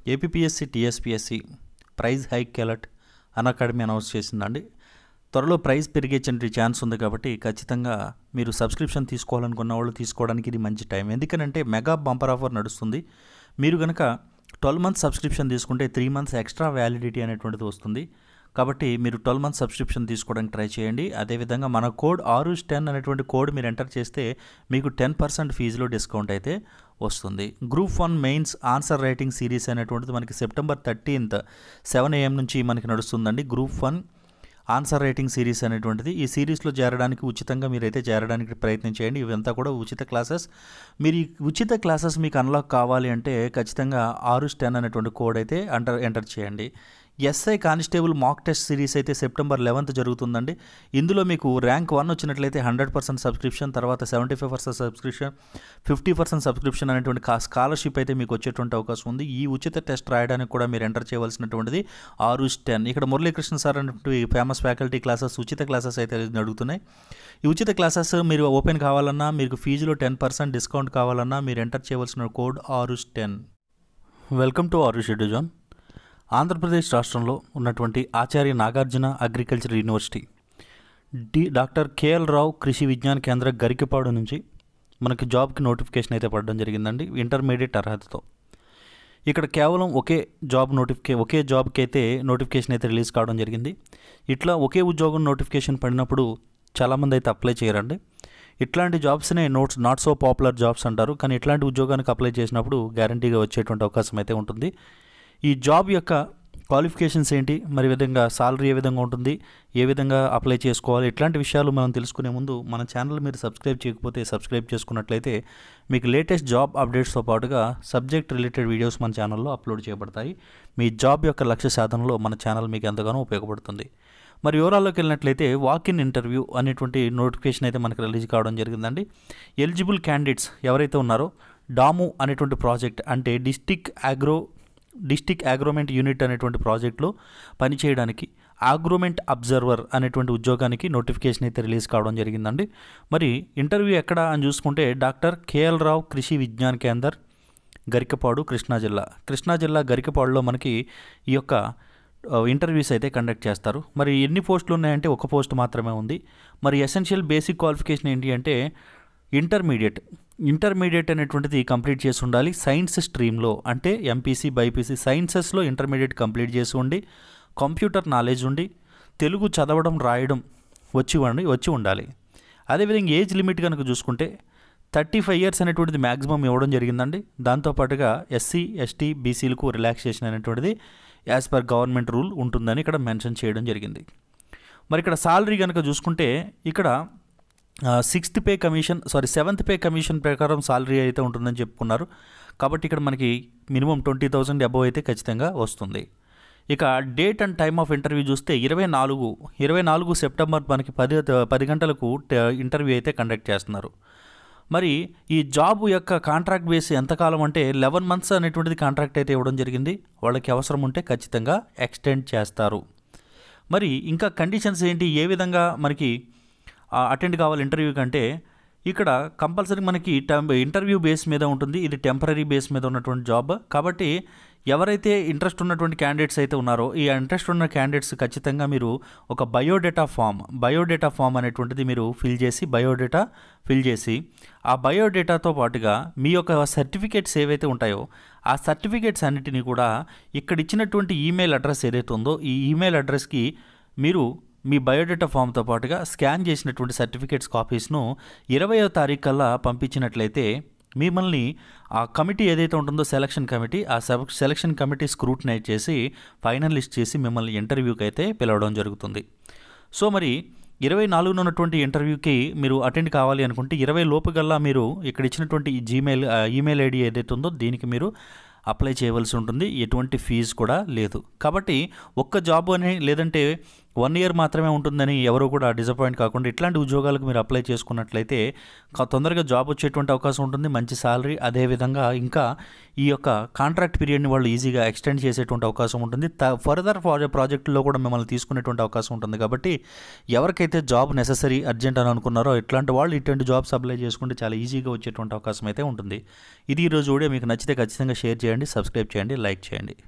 APSC TSPSC price hike alert an academy announce చేసిందండి త్వరలో price పెరిగే ఛాన్స్ ఉంది కాబట్టి ఖచ్చితంగా మీరు సబ్స్క్రిప్షన్ తీసుకోవాలనుకున్న వాళ్ళు తీసుకోవడానికి ఇది మంచి టైం ఎందుకనంటే మెగా బంపర్ ఆఫర్ నడుస్తుంది మీరు కనుక ట్వెల్వ్ మంత్స్ సబ్స్క్రిప్షన్ తీసుకుంటే త్రీ మంత్స్ ఎక్స్ట్రా వ్యాలిడిటీ అనేటువంటిది వస్తుంది కాబట్టి మీరు ట్వెల్వ్ మంత్స్ సబ్స్క్రిప్షన్ తీసుకోవడానికి ట్రై చేయండి అదేవిధంగా మన కోడ్ ఆరు టెన్ అనేటువంటి కోడ్ మీరు ఎంటర్ చేస్తే మీకు టెన్ పర్సెంట్ ఫీజులో డిస్కౌంట్ అయితే వస్తుంది group one mains answer writing series అనేటువంటిది మనకి సెప్టెంబర్ థర్టీన్త్ సెవెన్ ఏఎం నుంచి మనకి నడుస్తుందండి group one answer writing series అనేటువంటిది ఈ సిరీస్లో చేరడానికి ఉచితంగా మీరైతే చేరడానికి ప్రయత్నం చేయండి ఇవంతా కూడా ఉచిత క్లాసెస్ మీరు ఈ ఉచిత క్లాసెస్ మీకు అన్లాక్ కావాలి అంటే ఖచ్చితంగా ఆరు టెన్ అనేటువంటి కోడ్ అయితే అంటర్ ఎంటర్ చేయండి SI constable mock test series అయితే సెప్టెంబర్ లెవెన్త్ జరుగుతుందండి ఇందులో మీకు ర్యాంక్ వన్ వచ్చినట్లయితే హండ్రెడ్ పర్సెంట్ సబ్స్క్రిప్షన్ తర్వాత seventy five percent subscription fifty percent subscription అనేటువంటి కా స్కాలర్షిప్ అయితే మీకు వచ్చేటువంటి అవకాశం ఉంది ఈ ఉచిత టెస్ట్ రాయడానికి కూడా మీరు ఎంటర్ చేయవలసినటువంటిది ఆరు టెన్ ఇక్కడ మురళీకృష్ణ సార్ అనేటువంటి ఫేమస్ ఫ్యాకల్టీ క్లాసెస్ ఉచిత క్లాసెస్ అయితే నడుగుతున్నాయి ఈ ఉచిత క్లాసెస్ మీరు ఓపెన్ కావాలన్నా మీకు ఫీజులో టెన్ పర్సెంట్ డిస్కౌంట్ కావాలన్నా మీరు ఎంటర్ చేయవలసిన కోడ్ ఆరు టెన్ వెల్కమ్ టు ఆరు షెడ్యూ జాన్ ఆంధ్రప్రదేశ్ రాష్ట్రంలో ఉన్నటువంటి Acharya Nagarjuna agriculture university the doctor KL Rao Krishi Vigyan కేంద్ర గరికపాడు నుంచి మనకి జాబ్కి నోటిఫికేషన్ అయితే పడడం జరిగిందండి ఇంటర్మీడియట్ అర్హతతో ఇక్కడ కేవలం ఒకే జాబ్ నోటిఫికే ఒకే జాబ్కి అయితే నోటిఫికేషన్ అయితే రిలీజ్ కావడం జరిగింది ఇట్లా ఒకే ఉద్యోగం నోటిఫికేషన్ పడినప్పుడు చాలామంది అయితే అప్లై చేయరండి ఇట్లాంటి జాబ్స్నే నోట్స్ నాట్ సో పాపులర్ జాబ్స్ అంటారు కానీ ఇట్లాంటి ఉద్యోగానికి అప్లై చేసినప్పుడు గ్యారంటీగా వచ్చేటువంటి అవకాశం అయితే ఉంటుంది ఈ జాబ్ యొక్క క్వాలిఫికేషన్స్ ఏంటి మరి విధంగా సాలరీ ఏ విధంగా ఉంటుంది ఏ విధంగా అప్లై చేసుకోవాలి ఇట్లాంటి విషయాలు మనం తెలుసుకునే ముందు మన ఛానల్ మీరు సబ్స్క్రైబ్ చేయకపోతే సబ్స్క్రైబ్ చేసుకున్నట్లయితే మీకు లేటెస్ట్ జాబ్ అప్డేట్స్తో పాటుగా సబ్జెక్ట్ రిలేటెడ్ వీడియోస్ మన ఛానల్లో అప్లోడ్ చేయబడతాయి మీ జాబ్ యొక్క లక్ష్య సాధనలో మన ఛానల్ మీకు ఎంతగానో ఉపయోగపడుతుంది మరి వివరాల్లోకి వెళ్ళినట్లయితే వాక్ ఇన్ ఇంటర్వ్యూ అనేటువంటి నోటిఫికేషన్ అయితే మనకు రిలీజ్ కావడం జరిగిందండి ఎలిజిబుల్ క్యాండిడేట్స్ ఎవరైతే ఉన్నారో డాము అనేటువంటి ప్రాజెక్ట్ అంటే district agro district agromet unit అనేటువంటి ప్రాజెక్ట్లో పనిచేయడానికి అగ్రోమెంట్ అబ్జర్వర్ అనేటువంటి ఉద్యోగానికి నోటిఫికేషన్ అయితే రిలీజ్ కావడం జరిగిందండి మరి ఇంటర్వ్యూ ఎక్కడ అని చూసుకుంటే డాక్టర్ కేఎల్ రావు కృషి విజ్ఞాన్ కేందర్ గరికపాడు కృష్ణా జిల్లా కృష్ణా జిల్లా గరికపాడులో మనకి ఈ యొక్క ఇంటర్వ్యూస్ అయితే కండక్ట్ చేస్తారు మరి ఎన్ని పోస్టులు ఉన్నాయంటే ఒక పోస్ట్ మాత్రమే ఉంది మరి ఎసెన్షియల్ బేసిక్ క్వాలిఫికేషన్ ఏంటి అంటే ఇంటర్మీడియట్ ఇంటర్మీడియట్ అనేటువంటిది కంప్లీట్ చేసి ఉండాలి సైన్స్ స్ట్రీమ్లో అంటే ఎంపీసీ బైపీసీ సైన్సెస్లో ఇంటర్మీడియట్ కంప్లీట్ చేసి ఉండి కంప్యూటర్ నాలెడ్జ్ ఉండి తెలుగు చదవడం రాయడం వచ్చి ఉండి వచ్చి ఉండాలి అదేవిధంగా ఏజ్ లిమిట్ కనుక చూసుకుంటే థర్టీ ఫైవ్ ఇయర్స్ అనేటువంటిది మ్యాక్సిమం ఇవ్వడం జరిగిందండి దాంతోపాటుగా ఎస్సీ ఎస్టీ బీసీలకు రిలాక్సేషన్ అనేటువంటిది యాజ్ పర్ గవర్నమెంట్ రూల్ ఉంటుందని ఇక్కడ మెన్షన్ చేయడం జరిగింది మరి ఇక్కడ సాలరీ కనుక చూసుకుంటే ఇక్కడ sixth pay commission sorry seventh pay commission ప్రకారం సాలరీ అయితే ఉంటుందని చెప్పుకున్నారు కాబట్టి ఇక్కడ మనకి మినిమం ట్వంటీ థౌసండ్ అబవ్ అయితే ఖచ్చితంగా వస్తుంది ఇక date and time of interview చూస్తే ఇరవై నాలుగు ఇరవై నాలుగు సెప్టెంబర్ మనకి పది పది గంటలకు ఇంటర్వ్యూ అయితే కండక్ట్ చేస్తున్నారు మరి ఈ జాబ్ యొక్క కాంట్రాక్ట్ బేస్ ఎంతకాలం అంటే లెవెన్ మంత్స్ అనేటువంటిది కాంట్రాక్ట్ అయితే ఇవ్వడం జరిగింది వాళ్ళకి అవసరం ఉంటే ఖచ్చితంగా ఎక్స్టెండ్ చేస్తారు మరి ఇంకా కండిషన్స్ ఏంటి ఏ విధంగా మనకి అటెండ్ కావాలి ఇంటర్వ్యూ కంటే ఇక్కడ కంపల్సరీ మనకి టెం ఇంటర్వ్యూ బేస్ మీద ఉంటుంది ఇది టెంపరీ బేస్ మీద ఉన్నటువంటి జాబ్ కాబట్టి ఎవరైతే ఇంట్రెస్ట్ ఉన్నటువంటి క్యాండిడేట్స్ అయితే ఉన్నారో ఈ ఇంట్రెస్ట్ ఉన్న క్యాండిడేట్స్ ఖచ్చితంగా మీరు ఒక బయోడేటా ఫామ్ బయోడేటా ఫామ్ అనేటువంటిది మీరు ఫిల్ చేసి బయోడేటా ఫిల్ చేసి ఆ బయోడేటాతో పాటుగా మీ యొక్క సర్టిఫికేట్స్ ఏవైతే ఉంటాయో ఆ సర్టిఫికేట్స్ అన్నిటినీ కూడా ఇక్కడ ఇచ్చినటువంటి ఈమెయిల్ అడ్రస్ ఏదైతే ఉందో ఈ ఈమెయిల్ అడ్రస్కి మీరు మీ బయోడేటా ఫామ్తో పాటుగా స్కాన్ చేసినటువంటి సర్టిఫికేట్స్ కాపీస్ను ఇరవయో తారీఖు కల్లా పంపించినట్లయితే మిమ్మల్ని ఆ కమిటీ ఏదైతే ఉంటుందో సెలక్షన్ కమిటీ ఆ సెలక్షన్ కమిటీ స్క్రూటినైజ్ చేసి ఫైనల్ లిస్ట్ చేసి మిమ్మల్ని ఇంటర్వ్యూకి అయితే పిలవడం జరుగుతుంది సో మరి ఇరవై నాలుగున ఉన్నటువంటి ఇంటర్వ్యూకి మీరు అటెండ్ కావాలి అనుకుంటే ఇరవై లోపుగల్లా మీరు ఇక్కడ ఇచ్చినటువంటి ఈ జీమెయిల్ ఈమెయిల్ ఐడి ఏదైతే ఉందో దీనికి మీరు అప్లై చేయవలసి ఉంటుంది ఎటువంటి ఫీజు కూడా లేదు కాబట్టి ఒక్క జాబ్ అని లేదంటే వన్ ఇయర్ మాత్రమే ఉంటుందని ఎవరు కూడా డిసప్పాయింట్ కాకుండా ఇట్లాంటి ఉద్యోగాలకు మీరు అప్లై చేసుకున్నట్లయితే క- తొందరగా జాబ్ వచ్చేటువంటి అవకాశం ఉంటుంది మంచి శాలరీ అదేవిధంగా ఇంకా ఈ యొక్క కాంట్రాక్ట్ పీరియడ్ని వాళ్ళు ఈజీగా ఎక్స్టెండ్ చేసేటువంటి అవకాశం ఉంటుంది త ఫర్దర్ ప్రాజెక్టులో కూడా మిమ్మల్ని తీసుకునేటువంటి అవకాశం ఉంటుంది కాబట్టి ఎవరికైతే జాబ్ నెససరీ అర్జెంట్ అని అనుకున్నారో ఇట్లాంటి వాళ్ళు ఇటువంటి జాబ్స్ అప్లై చేసుకుంటే చాలా ఈజీగా వచ్చేటువంటి అవకాశం అయితే ఉంటుంది ఇది ఈరోజు వీడియో మీకు నచ్చితే ఖచ్చితంగా షేర్ చేయండి సబ్స్క్రైబ్ చేయండి లైక్ చేయండి